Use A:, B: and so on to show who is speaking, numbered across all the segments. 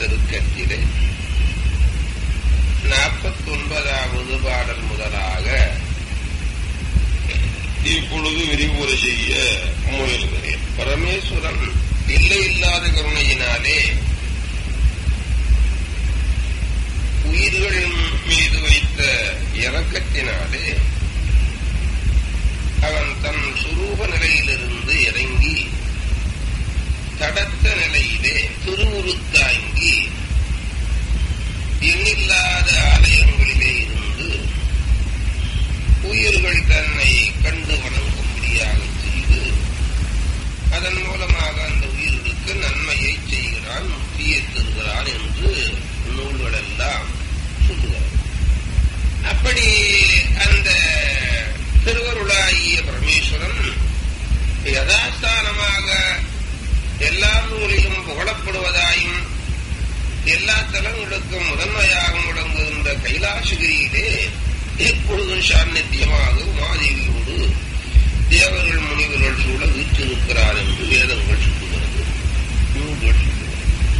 A: திருக்கத்திலே நாற்பத்தி ஒன்பதாவது பாடல் முதலாக இப்பொழுது விரிவுரை செய்ய முயல்கிறேன் பரமேஸ்வரன் இல்லை இல்லாத கருணையினாலே உயிர்களின் மீது வைத்த இரக்கத்தினாலே அவன் தன் சுரூப நிலையிலிருந்து இறங்கி தடத்த நிலையிலே திருவுருத்தாங்கி எண்ணில்லாத ஆலயங்களிலே இருந்து உயிர்கள் தன்னை கண்டு வணங்கும்படியாக செய்து அதன் மூலமாக அந்த உயிர்களுக்கு நன்மையை செய்கிறான் முக்தியை தருகிறான் என்று நூல்கள் எல்லாம் சொல்லுகிறது அப்படி அந்த திருவருளாகிய பரமேஸ்வரன் யதாஸ்தானமாக எல்லா நூலிலும் புகழப்படுவதாயும் எல்லா தலங்களுக்கும் முதன்மையாக முழங்குகின்ற கைலாசகிரியிலே எப்பொழுதும் சாநித்தியமாக உமாதேவியோடு தேவர்கள் முனிவர்கள் சூழ வீற்றிருக்கிறார் என்று வேதங்கள் சொல்லுகிறது நூல்கள் சொல்லுகிறது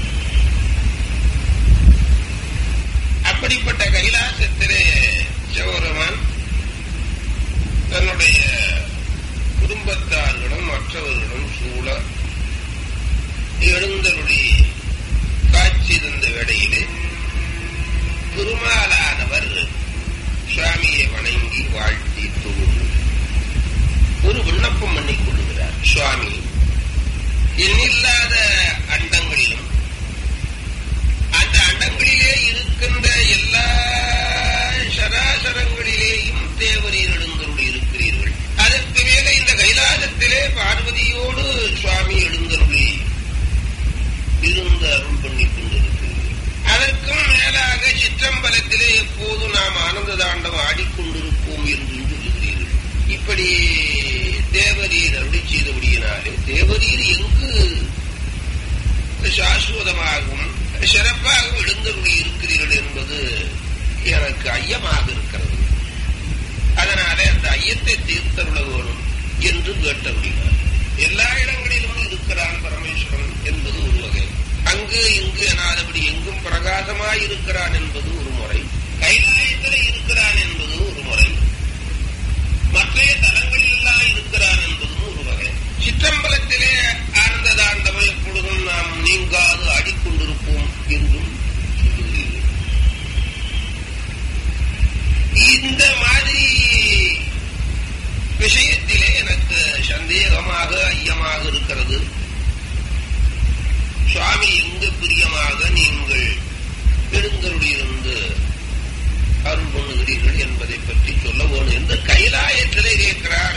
A: அப்படிப்பட்ட கைலாசத்திலே சிவபெருமான் தன்னுடைய குடும்பத்தார்களும் மற்றவர்களும் சூழ எழுந்தருளி காட்சி தந்த வேளையிலே திருமாலானவர் சுவாமியை வணங்கி வாழ்த்தி தொகுந்து ஒரு விண்ணப்பம் பண்ணிக் கொள்கிறார் சுவாமி எண்ணில்லாத அண்டங்களிலும் அந்த அண்டங்களிலே இருக்கின்ற எல்லா சராசரங்களிலேயும் தேவரீர் எழுந்தருளி இருக்கிறீர்கள் அதற்கு மேலே இந்த கைலாசத்திலே பார்வதியோடு சுவாமி எழுந்தருளி இருந்து அருள் பண்ணிக் கொண்டிருக்கிறீர்கள் அதற்கும் மேலாக சிற்றம்பலத்திலே எப்போது நாம் ஆனந்த தாண்டம் ஆடிக்கொண்டிருப்போம் என்று சொல்லுகிறீர்கள் இப்படி தேவரீர் அருளி செய்தபடியினாலே தேவரீர் எங்கு சாஸ்வதமாகவும் சிறப்பாகவும் எழுந்தருளி இருக்கிறீர்கள் என்பது எனக்கு ஐயமாக இருக்கிறது அதனாலே அந்த ஐயத்தை தீர்த்தருள வேணும் என்று கேட்டபடினார் எல்லா இடங்களிலும் இருக்கிறான் பரமேஸ்வரன் என்பது ஒரு வகை அங்கு இங்கு எனாதபடி எங்கும் பிரகாசமாய் இருக்கிறான் என்பது ஒரு முறை கைலாயத்தில் இருக்கிறான் என்பது ஒரு முறை மற்றைய தலங்களிலெல்லாம் இருக்கிறான் என்பதும் ஒரு வகை சிற்றம்பலத்திலே ஆனந்த தாண்டவம் எப்பொழுதும் நாம் நீங்காது ஆடிக்கொண்டிருப்போம் என்றும் சொல்லுகிறீர்கள் இந்த மாதிரி விஷயத்திலே எனக்கு சந்தேகமாக ஐயமாக இருக்கிறது சுவாமி எங்கு பிரியமாக நீங்கள் எழுந்தருளியிருந்து அருள் பண்ணுகிறீர்கள் என்பதை பற்றி சொல்ல வேணும் என்று கைலாயத்திலே கேட்கிறார்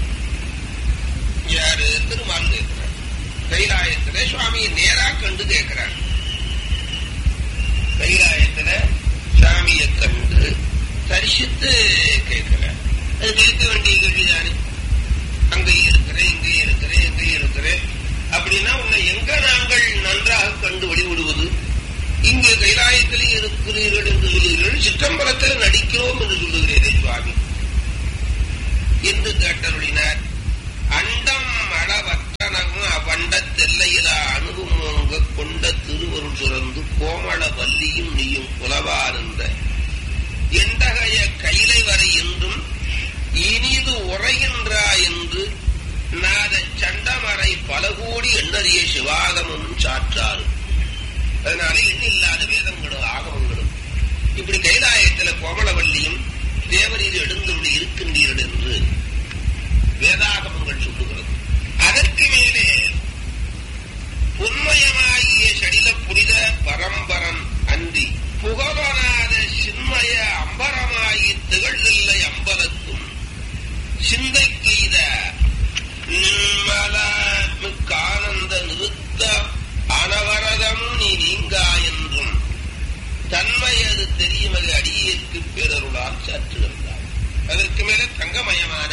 A: யாரு திருமால் கேட்கிறார் கைலாயத்திலே சுவாமியை நேரா கண்டு கேட்கிறார் கைலாயத்தில சாமியை கண்டு தரிசித்து கேட்கிறார் அது கேட்க வேண்டிய கேள்விதானே அங்கேயும் இருக்கிறேன் இங்கேயும் இருக்கிறேன் எங்கேயும் இருக்கிறேன் அப்படின்னா உன்னை எங்க நாங்கள் நன்றாக கண்டு வழிவிடுவது இங்கே கைலாயத்திலே இருக்கிறீர்கள் என்று சொல்லுகிறீர்கள் சிற்றம்பலத்தில் நடிக்கிறோம் என்று சொல்லுகிறீரே சுவாமி என்று கேட்டருளினார் அண்டம் அளவற்றனகும் அவ்வண்டத்தெல்லையில அணுகுமோங்க கொண்ட திருவருள் சுரந்து கோமள வல்லியும் நீயும் புலவாருந்த எண்டகைய கைலை வரை என்றும் இனிது உரைகின்றா என்று நாத சண்டமறை பல கோடி எண்ணறிய சிவாகமும் சாற்றாரும் அதனால எண்ணில்லாத வேதங்களும் ஆகமங்களும் இப்படி கைலாயத்துல கோமளவல்லியும் தேவரீர் எழுந்துள்ளி இருக்கின்றீர்கள் என்று வேதாகமங்கள் சொல்லுகிறது அதற்கு மேலே உண்மயமாகிய சடில புனித பரம்பரம் அன்றி புகழனாத சின்மய அம்பரமாகி திகழ்தில்லை அம்பலத்தும் சிந்தைக்கு இத நிர்மலமிக்கானந்த நிறுத்த அனவரதம் நீ நீங்கா என்றும் தன்மை அது தெரியுமது அடியேற்கு பேரருளால் சாற்றுகின்றார் அதற்கு மேல தங்கமயமான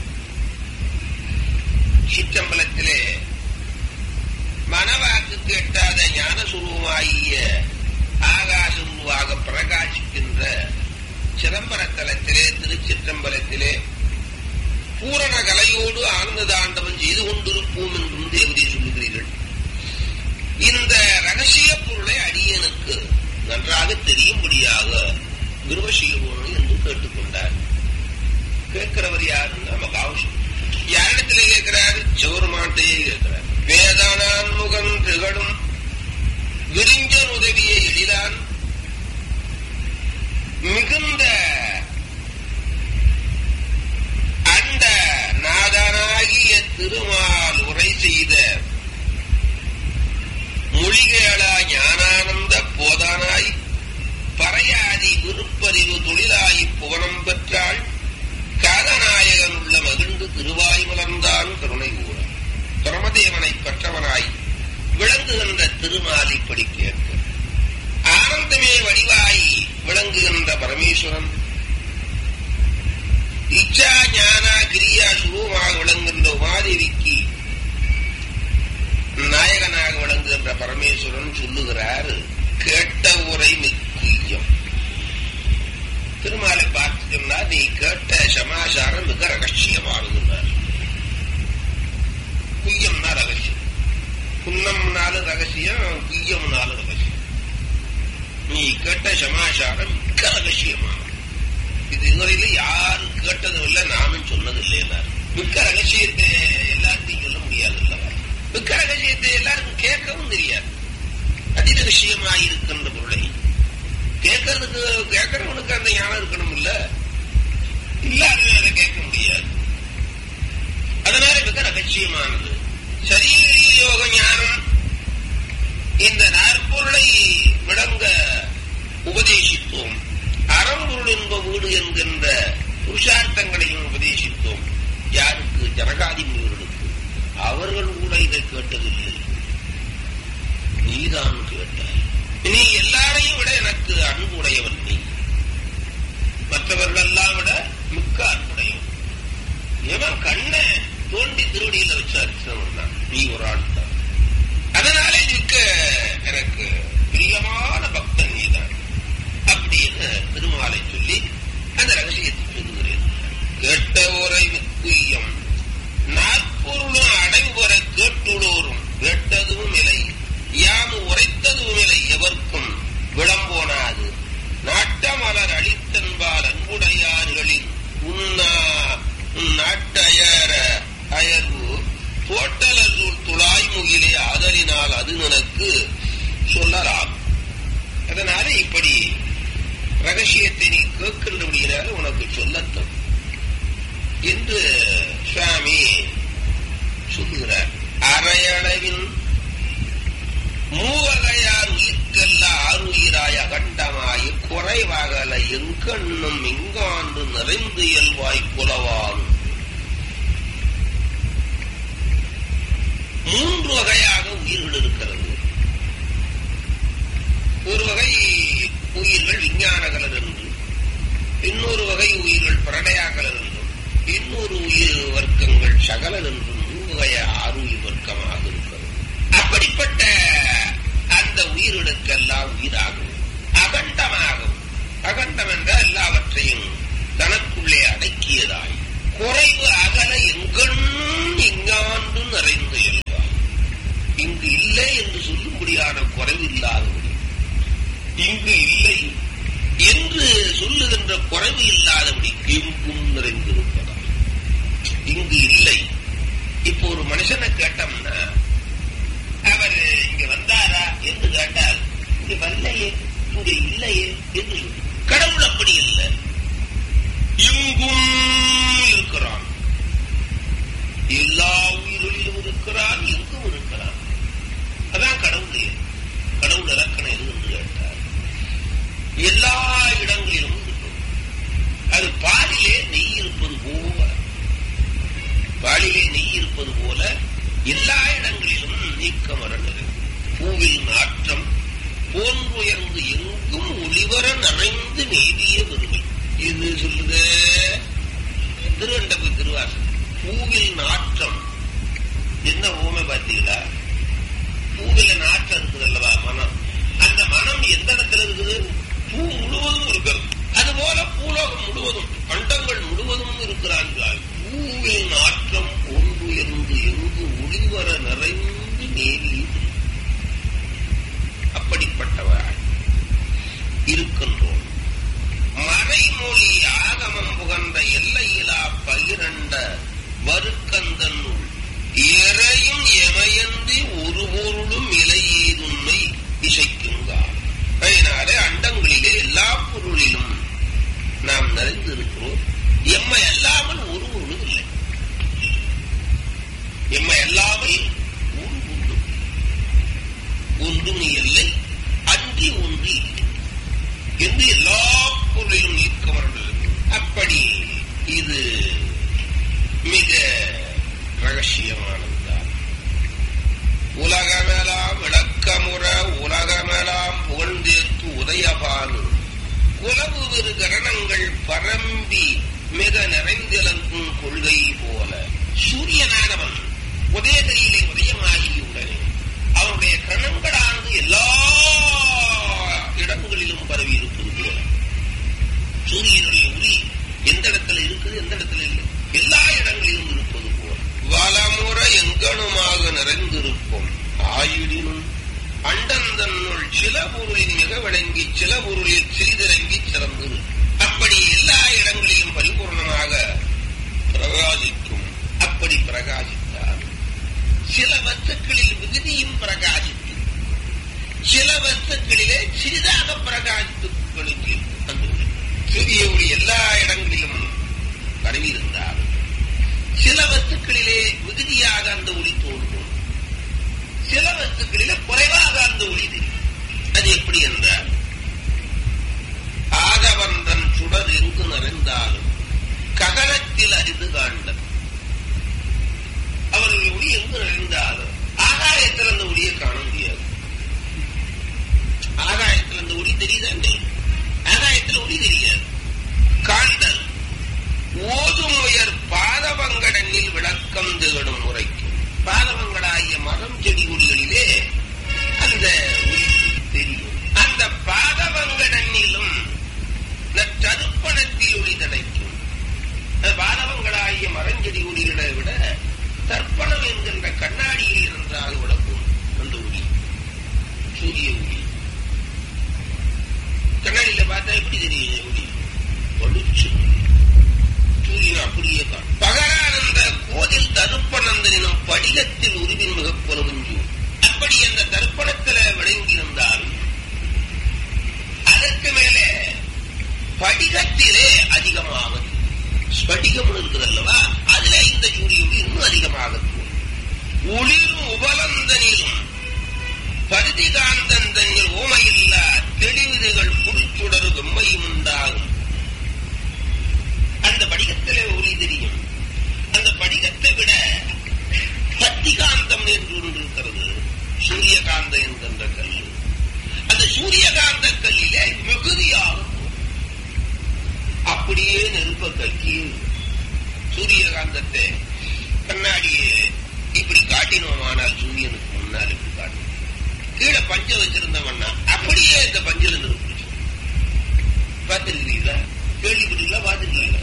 A: சிற்றம்பலத்திலே மனவாக்குக்கு எட்டாத ஞானசுரூபமாகிய ஆகாசுருவாக பிரகாசிக்கின்ற சிதம்பரத்தலத்திலே திருச்சிற்றம்பலத்திலே பூரண கலையோடு ஆனந்த தாண்டவம் செய்து கொண்டிருப்போம் என்றும் தேவதி சொல்லுகிறீர்கள் இந்த ரகசிய பொருளை அடியேனுக்கு செய்யணும் என்று கேட்டுக்கொண்டார் கேட்கிறவர் யாருன்னா மகாவிஷ்ணு யாரிடத்துல கேட்கிறார் சிவருமான்டையே கேட்கிறார் வேதானான் முகம் திகழும் விரிஞ்சன் உதவியை எளிதான் மிகுந்த அண்ட நாதனாகிய திருமால் உரை செய்த மொழிகளா ஞானானந்த போதானாய் பறையாதி விருப்பறிவு தொழிலாய் புவனம் பெற்றாள் காதநாயகன் உள்ள மகிழ்ந்து திருவாய் மலர்ந்தான் கருணை கூற பரமதேவனை பெற்றவனாய் விளங்குகின்ற திருமால் இப்படி கேட்க ஆனந்தமே வடிவாய் விளங்குகின்ற பரமேஸ்வரன் இச்சா ஞானா கிரியா சுரூபமாக விளங்குகின்ற உமாதேவிக்கு நாயகனாக விளங்குகின்ற பரமேஸ்வரன் சொல்லுகிறார் கேட்ட உரை மிக்குயம் திருமாலை பார்த்து சொன்னா நீ கேட்ட சமாச்சாரம் மிக ரகசியமானதுன்னார் குய்யம்னா ரகசியம் குன்னம்னாலும் ரகசியம் குய்யம்னாலும் ரகசியம் நீ கேட்ட சமாச்சாரம் மிக ரகசியமானது இது இதுவரையில யாரும் கேட்டதும் இல்லை நானும் சொன்னது இல்லைன்னார் மிக்க ரகசியத்தை எல்லாத்தையும் சொல்ல முடியாது இல்லவா மிக்க ரகசியத்தை எல்லாருக்கும் கேட்கவும் தெரியாது அதிரகசியமாக இருக்கின்ற பொருளை கேட்கறதுக்கு கேட்கறவனுக்கு அந்த ஞானம் இருக்கணும் இல்ல இல்லாத அதை கேட்க முடியாது அதனால மிக ரகசியமானது சரீர யோக ஞானம் இந்த நாற்பொருளை விளங்க உபதேசித்தோம் அறம்பொருள் என்ப வீடு என்கின்ற புருஷார்த்தங்களையும் உபதேசித்தோம் யாருக்கு ஜனகாதி முனிவர்களுக்கு அவர்கள் கூட இதை கேட்டதில்லை நீதான் கேட்டாய் நீ எல்லாரையும் விட எனக்கு அன்புடையவன் நீ மற்றவர்கள் எல்லாம் விட மிக்க அன்புடையவன் எவன் கண்ணை தோண்டி திருவடியில வச்சு அரிசனம் தான் நீ ஒரு ஆள் தான் அதனாலே மிக்க எனக்கு பிரியமான பக்தன் நீதான் அப்படின்னு திருமாலை சொல்லி அந்த ரகசியத்தை சொல்லுகிறேன் கேட்ட உரை குய்யம் நாற்பொருளும் அடைவுற கேட்டுள்ளோரும் கேட்டதும் இல்லை யாம் உரைத்ததும் இல்லை எவர்க்கும் விளம்போனாது நாட்டமலர் அளித்தன்பால் அன்புடையார்களின் உன்னா நாட்டயர அயர்வு தோட்டல துளாய் முகிலே ஆதலினால் அது நினக்கு சொல்லலாம் அதனால இப்படி ரகசியத்தை நீ கேட்கின்றபடியினால உனக்கு சொல்லட்டும் என்று சுவாமி சொல்லுகிறார் அரையளவின் மூவகையார் உயிர்க்கல்ல ஆறுயிராய் அகண்டமாய் குறைவாகல எங்கண்ணும் இங்காண்டு நிறைந்து இயல்வாய் புலவான் மூன்று வகையாக உயிர்கள் இருக்கிறது ஒரு வகை உயிர்கள் விஞ்ஞானகலர் என்று இன்னொரு வகை உயிர்கள் பிரடயாகலர் என்றும் இன்னொரு உயிர் வர்க்கங்கள் சகலர் என்றும் மூவகைய ஆறுயிர் வர்க்கமாக இருக்கிறது அப்படிப்பட்ட அந்த உயிர்களுக்கெல்லாம் உயிராகும் அகண்டமாகும் அகண்டம் என்றால் எல்லாவற்றையும் தனக்குள்ளே அடக்கியதாய் குறைவு அகல எங்கண்ணும் இங்காண்டு நிறைந்து இயல்பாய் இங்கு இல்லை என்று சொல்லும்படியான குறைவு இல்லாதபடி இங்கு இல்லை என்று சொல்லுகின்ற குறைவு இல்லாதபடி எங்கும் நிறைந்திருப்பதா இங்கு இல்லை இப்போ ஒரு மனுஷனை கேட்டோம்னா அவர் இங்க வந்தாரா என்று கேட்டால் இங்க வரலையே இங்க இல்லையே என்று சொல்லு கடவுள் அப்படி இல்லை எங்கும் இருக்கிறான் எல்லா உயிரிலும் இருக்கிறான் எங்கும் இருக்கிறான் அதான் கடவுள் கடவுள் இலக்கணம் எது என்று கேட்டார் எல்லா இடங்களிலும் இருக்கும் அது பாலிலே நெய் இருப்பது போல பாலிலே நெய் இருப்பது போல எல்லா இடங்களிலும் நீக்கமர நிறை பூவில் நாற்றம் போன்றுயர்ந்து எங்கும் ஒளிவர நனைந்து மேவிய பெருமை இது சொல்லுது திருவண்டபு திருவாசல் பூவில் நாற்றம் என்ன ஊமை பார்த்தீங்களா பூவில நாற்றம் இருக்குது அல்லவா மனம் அந்த மனம் எந்த இடத்துல இருக்குது பூ முழுவதும் இருக்கிறது அதுபோல பூலோகம் முழுவதும் அண்டங்கள் முழுவதும் இருக்கிறார்கள் பூவில் நாற்றம் ஒன்றுயர்ந்து எங்கு ஒளிவர நிறைந்து நேரி அப்படிப்பட்டவராய் இருக்கின்றோம் மறைமொழி ஆகமம் புகழ்ந்த எல்லையிலா பகிரண்ட வருக்கந்தன்னுள் எறையும் எமையந்தி ஒரு பொருளும் இலையேதுண்மை இசைக்குங்கால் அதனாலே அண்டங்களிலே எல்லா பொருளிலும் நாம் நிறைந்திருக்கிறோம் எம்மை அல்லாமல் ஒரு பொருளும் இல்லை எம்மை அல்லாமல் ஒரு பொருளும் ஒன்றும் இல்லை அன்றி ஒன்று இல்லை என்று எல்லா பொருளிலும் நிற்கவர்கள் அப்படி இது மிக ரகசியமானதுதான் உலகமெல்லாம் விளக்கமுற உலகமெல்லாம் புகழ்ந்தேற்கு உதயபானு குலவு விரு கரணங்கள் பரம்பி மிக நிறைந்திலங்கும் கொள்கை போல சூரியனானவன் உதயகிரியிலே உதயமாகியுடனே அவருடைய கணங்களானது எல்லா இடங்களிலும் பரவி இருப்பது போல சூரியனுடைய ஒளி எந்த இடத்துல இருக்குது எந்த இடத்துல இல்லை எல்லா இடங்களிலும் இருப்பது போல வலமுற எங்கனுமாக நிறைந்திருக்கும் ஆயுடினும் அண்டந்தன்னுள் சில பொருளின் மிக விளங்கி சில பொருளில் சிறிதிறங்கி சிறந்தது அப்படி எல்லா இடங்களிலும் பரிபூர்ணமாக பிரகாசிக்கும் அப்படி பிரகாசித்தார் சில வஸ்துக்களில் விகுதியும் பிரகாசித்து சில வஸ்துக்களிலே சிறிதாக பிரகாசித்து வெளிக்கு வந்துள்ளது சூரிய ஒளி எல்லா இடங்களிலும் பரவி இருந்தார் சில வஸ்துக்களிலே மிகுதியாக அந்த ஒளி தோன்றும் சில வஸ்துக்களிலே குறைவாக அந்த ஒளி தெரியும் அது எப்படி என்றால் ஆதவந்தன் சுடர் எங்கு நிறைந்தாலும் ககனத்தில் அறிந்து காண்டன் அவர்கள் ஒளி எங்கு நிறைந்தாலும் ஆகாயத்தில் அந்த ஒளியை காண முடியாது ஆகாயத்தில் அந்த ஒளி தெரியுதாண்டே ஆகாயத்தில் ஒளி தெரியாது காண்டல் ஓதும் உயர் பாதவங்கடனில் விளக்கம் திகழும் முறைக்கும் பாதவங்களாகிய மரம் செடி கொடிகளிலே அந்த ஒளி தெரியும் அந்த பாதவங்கடனிலும் தருப்பணத்தில் ஒளி கிடைக்கும் பாதவங்களாகிய மரஞ்செடி ஒளிகளை விட தர்ப்பணம் என்கின்ற கண்ணாடியில் நன்றாக விளக்கும் அந்த ஒளி சூரிய ஒளி கண்ணாடியில பார்த்தா எப்படி தெரியும் ஒளி பளிச்சு சூரியன் அப்படியே காணும் பகரானந்த கோதில் தருப்பணந்தனும் படிகத்தில் உருவின் மிக புலவஞ்சு அப்படி அந்த தர்ப்பணத்துல விளங்கியிருந்தாலும் அதற்கு மேலே படிகத்திலே அதிகமாக ஸ்படிகம் இருக்குது அல்லவா அதுல இந்த சூரிய ஒளி இன்னும் அதிகமாக ஒளிரும் உபலந்தனிலும் பருதிகாந்தந்தனில் ஓமையில்லா தெளிவுகள் புடிச்சுடரு வெம்மையும் உண்டாகும் அந்த படிகத்திலே ஒளி தெரியும் அந்த படிகத்தை விட பத்திகாந்தம் என்று ஒன்று இருக்கிறது சூரியகாந்தம் என்கின்ற கல் அந்த சூரியகாந்த கல்லிலே மிகுதியாகும் அப்படியே நெருப்ப கக்கி சூரியகாந்தத்தை கண்ணாடியே இப்படி காட்டினோமானால் சூரியனுக்கு முன்னால் இப்படி காட்டும் கீழே பஞ்ச வச்சிருந்தவன்னா அப்படியே இந்த பஞ்சில நெருப்பு பார்த்திருக்கிறீங்களா கேள்விப்பட்டீங்களா பார்த்திருக்கீங்களா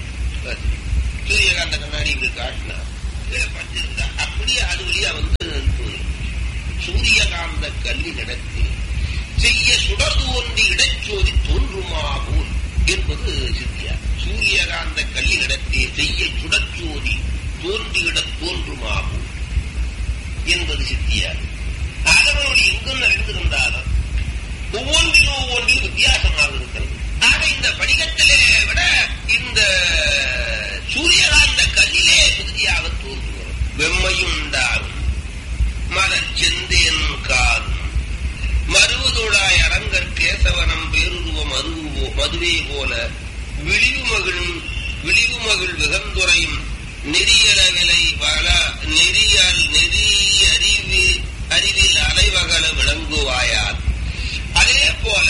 A: சூரியகாந்த கண்ணாடி இப்படி காட்டினா கீழே பஞ்சு இருந்தா அப்படியே அது வழியா வந்து நெருப்பு வரும். சூரியகாந்த கல்லி நடத்தி செய்ய சுடர் தோன்றி இடைச்சோதி தோன்றுமா போல் என்பது சித்தியா சூரியகாந்த கல்லி நடத்தி செய்ய சுடச்சோதி தோன்றியிட தோன்றுமாகும் என்பது சித்தியா ஆகவனொழி எங்கும் நிறைந்திருந்தாலும் ஒவ்வொன்றிலும் ஒவ்வொன்றில் வித்தியாசமாக இருக்கிறது ஆக இந்த படிகத்திலே விட இந்த சூரியகாந்த கல்லிலே மிகுதியாக தோன்றுகிறது வெம்மையும் உண்டாகும் மலர் செந்தேன் காரும் மருவதோடாய் அரங்கர் கேசவனம் பேருருவம் மருவோ மதுவே போல விழிவு மகிழும் விழிவு மகிழ் விகந்துரையும் நெறியளவிலை வள நெறியால் நெறி அறிவு அறிவில் அலைவகல விளங்குவாயால் அதே போல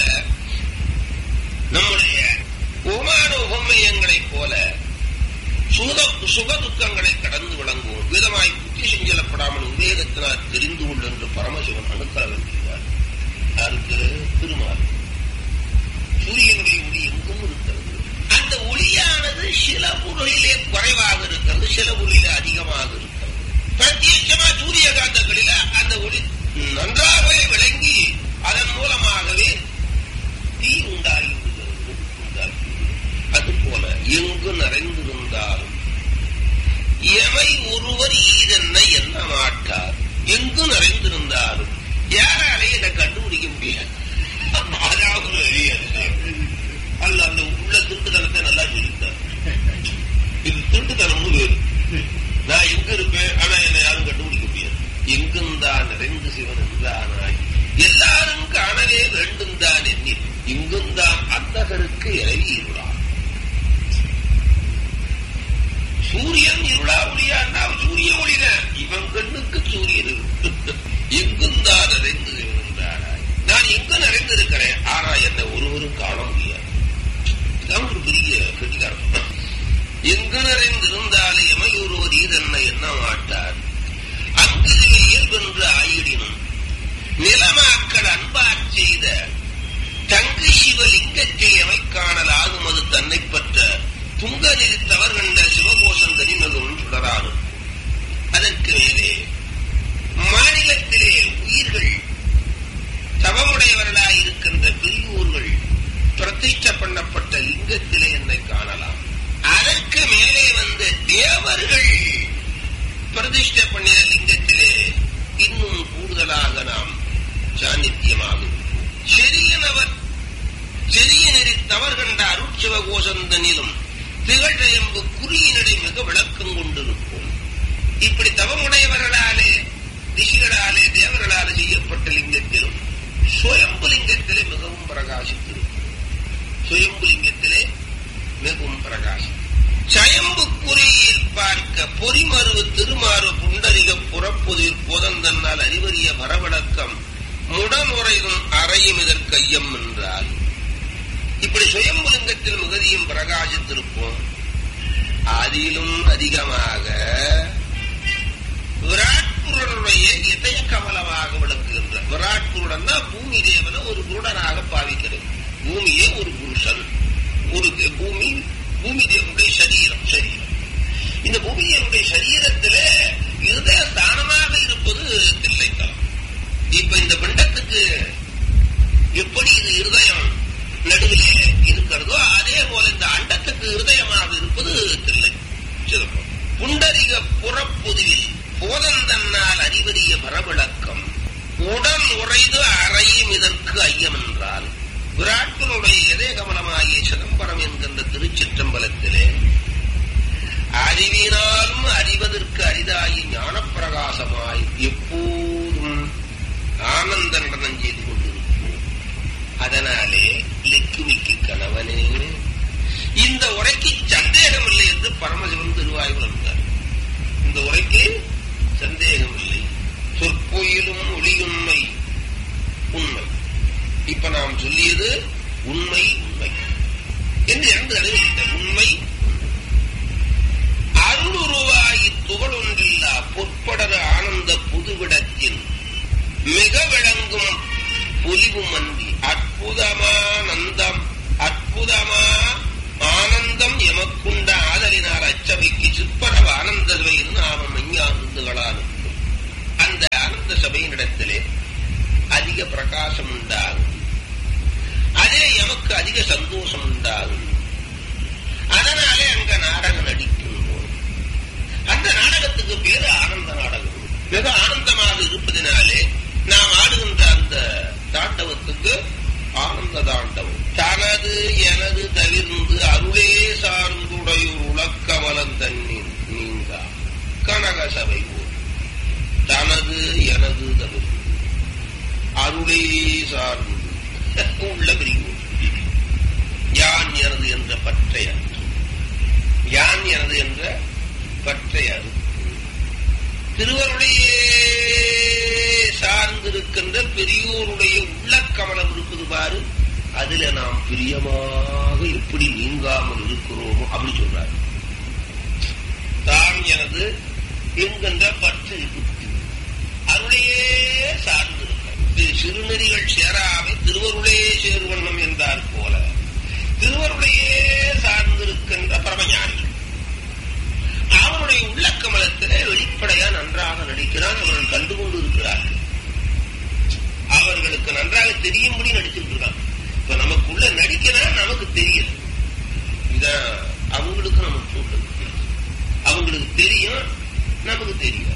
A: நம்முடைய உமான உபமயங்களைப் போல சுக சுக துக்கங்களை கடந்து விளங்குவோம் விதமாய் புத்தி செஞ்சலப்படாமல் உவேகத்தினால் தெரிந்து கொள் என்று பரமசிவன் அணுக்கல வேண்டியதார் யாருக்கு திருமால் சூரியனுடைய ஒளி எங்கும் இருக்கிறது அந்த ஒளியானது சில பொருளிலே குறைவாக இருக்கிறது சில பொருளிலே அதிகமாக இருக்கிறது பிரத்யட்சமா சூரியகாந்தங்களில அந்த ஒளி நன்றாகவே விளங்கி அதன் மூலமாகவே தீ உண்டாகி விடுகிறது உண்டாகி எங்கு நிறைந்திருந்தாலும் எமை ஒருவர் ஈதென்ன என்ன மாட்டார் எங்கு நிறைந்திருந்தாலும் யாராலே என்னை கண்டுபிடிக்க முடியாது அதாவது அறியாது அல்ல அந்த உள்ள திருட்டுத்தனத்தை நல்லா சொல்லித்தார் இது திருட்டுத்தனம்னு வேறு நான் எங்க இருப்பேன் ஆனா என்னை யாரும் கண்டுபிடிக்க முடியாது எங்குந்தான் நிறைந்து சிவன் என்றானாய் எல்லாரும் காணவே வேண்டும் தான் எண்ணி இங்குந்தான் அத்தகருக்கு இறங்கி இருளார் சூரியன் இருளா ஒளியாண்டா சூரிய ஒளிதான் இவன் கண்ணுக்கு சூரியன் இருள். எங்குந்தான் நிறைந்து சிவன் என்றானாய் நான் எங்க நிறைந்திருக்கிறேன் ஆனா என்னை ஒருவரும் காண முடியாது இதான் ஒரு பெரிய கெட்டிக்காரம் எங்கு நிறைந்திருந்தால் எமையொருவர் ஈதென்ன எண்ண மாட்டார் அங்கு இயல்பென்று ஆயிடினும் நிலமாக்கள் அன்பாற் செய்த தங்கு சிவலிங்கத்தை எமை காணல் ஆகும் அது தன்னை பற்ற துங்க நிறுத்தவர் கண்ட சிவகோஷம் தனிமதும் சுடரானும் அதற்கு மேலே மாநிலத்திலே உயிர்கள் தவமுடையவர்களாயிருக்கின்ற பெரியோர்கள் பிரதிஷ்ட பண்ணப்பட்ட லிங்கத்திலே என்னை காணலாம் அதற்கு மேலே வந்த தேவர்கள் பிரதிஷ்ட பண்ணின லிங்கத்திலே இன்னும் கூடுதலாக நாம் சாநித்தியமாக செரியனவர் செரிய நெறி தவறு கண்ட அருட்சிவ கோசந்தனிலும் திகழெம்பு குறியினடை மிக விளக்கம் கொண்டிருப்போம் இப்படி தவமுடையவர்களாலே ரிஷிகளாலே தேவர்களாலே செய்யப்பட்ட லிங்கத்திலும் சுயம்பு லிங்கத்திலே மிகவும் பிரகாசித்திருக்கும் சுயம்பு லிங்கத்திலே மிகவும் பிரகாசம் சயம்பு குறியில் பார்க்க பொறிமருவு திருமாறு புண்டரிக புறப்புதிர் போதந்தன்னால் அறிவறிய வரவிளக்கம் முடனுரையும் அறையும் இதற்கு ஐயம் என்றால் இப்படி சுயம்புலிங்கத்தில் மிகுதியும் பிரகாசித்திருப்போம் அதிலும் அதிகமாக விராட் புருடனுடைய இதய கமலமாக விளக்குகின்ற விராட் புருடன் தான் பூமி தேவனை ஒரு புருடனாக பாவிக்கிறது பூமியே ஒரு புருஷன் ஒரு தே- பூமி பூமி தேவனுடைய சரீரம் சரீரம் இந்த பூமி தேவனுடைய சரீரத்தில இருதய ஸ்தானமாக இருப்பது தில்லைத்தலம் இப்ப இந்த பிண்டத்துக்கு எப்படி இது இருதயம் நடுவிலே இருக்கிறதோ அதே போல இந்த அண்டத்துக்கு இருதயமாக இருப்பது தில்லை சிதம்பரம் புண்டரிக புறப்புதில் போதந்தன்னால் அறிவறிய பரவிளக்கம் உடன் உறைது அறையும் இதற்கு ஐயம் என்றால் விராட்டினுடைய இதய கமலமாகிய சிதம்பரம் என்கின்ற திருச்சிற்றம்பலத்திலே அறிவினாலும் அறிவதற்கு அரிதாகி ஞானப்பிரகாசமாய் எப்போதும் ஆனந்த நடனம் செய்து கொண்டிருப்போம் அதனாலே லிக்குமிக்கு கணவனே இந்த உரைக்கு சந்தேகம் இல்லை என்று பரமசிவன் திருவாய் உணர்ந்தார் இந்த உரைக்கு சந்தேகம் இல்லை சொற்பொயிலும் ஒளியுண்மை உண்மை இப்ப நாம் சொல்லியது உண்மை உண்மை என்று இரண்டு அறிவித்தார் உண்மை அருளுருவாய் துகளொன்றில்லா பொற்படர ஆனந்த புதுவிடத்தின் மிக விளங்கும் பொலிவும் அன்றி அற்புதமானந்தம் அற்புதமா ஆனந்தம் எமக்குண்ட ஆதலினால் அச்சபைக்கு சிற்பரவ ஆனந்த சபையில் நாம மெஞ்ஞானந்துகளாலும் அந்த ஆனந்த சபையினிடத்திலே அதிக பிரகாசம் உண்டாகும் அதிலே எமக்கு அதிக சந்தோஷம் உண்டாகும் அதனாலே அங்க நாடகம் நடிக்கின்றோம் அந்த நாடகத்துக்கு பேரு ஆனந்த நாடகம் மிக ஆனந்தமாக இருப்பதினாலே நாம் ஆடுகின்ற அந்த தாண்டவத்துக்கு ஆனந்த தாண்டவம் தனது எனது தவிர்ந்து அருளே சார்ந்துடையூர் உலக்கமலம் தன்னின் நீங்கா கனக சபை போல் தனது எனது தவிர்ந்து அருளே சார்ந்து உள்ள பிரிவு யான் எனது என்ற பற்றை அன்று யான் எனது என்ற பற்றை அறுத்து திருவருடைய சார்ந்திருக்கின்ற பெரியோருடைய உள்ளக்கமலம் இருக்குது பாரு அதுல நாம் பிரியமாக எப்படி நீங்காமல் இருக்கிறோமோ அப்படி சொல்றாரு தான் எனது என்கின்ற பற்று இருக்கு அருளையே சார்ந்திருக்க சிறுநெறிகள் சேராமை திருவருளே சேர்வண்ணம் என்றார் போல திருவருளையே சார்ந்திருக்கின்ற பரமஞானிகள் அவனுடைய உள்ளக்கமலத்திலே வெளிப்படையா நன்றாக நடிக்கிறான் அவர்கள் கண்டுகொண்டு இருக்கிறார்கள் அவர்களுக்கு நன்றாக தெரியும்படி நடிச்சிட்டு இருக்கான் இப்ப நமக்குள்ள நடிக்கிறான் நமக்கு தெரியல இதான் தெரியும் நமக்கு தெரியும்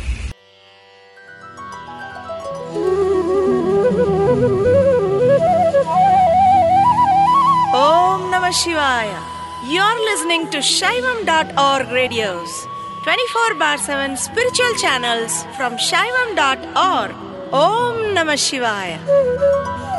B: Om Namah Shivaya. You're listening to Shaivam.org radios, 24 bar 7 spiritual channels from Shaivam.org. Om Namah Shivaya.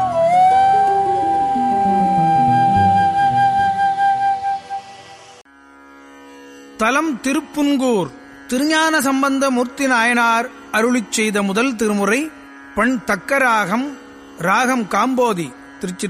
C: தலம் திருப்புன்கூர் திருஞான சம்பந்த மூர்த்தி நாயனார் அருளிச் செய்த முதல் திருமுறை பண் தக்கராகம் ராகம் காம்போதி திருச்சி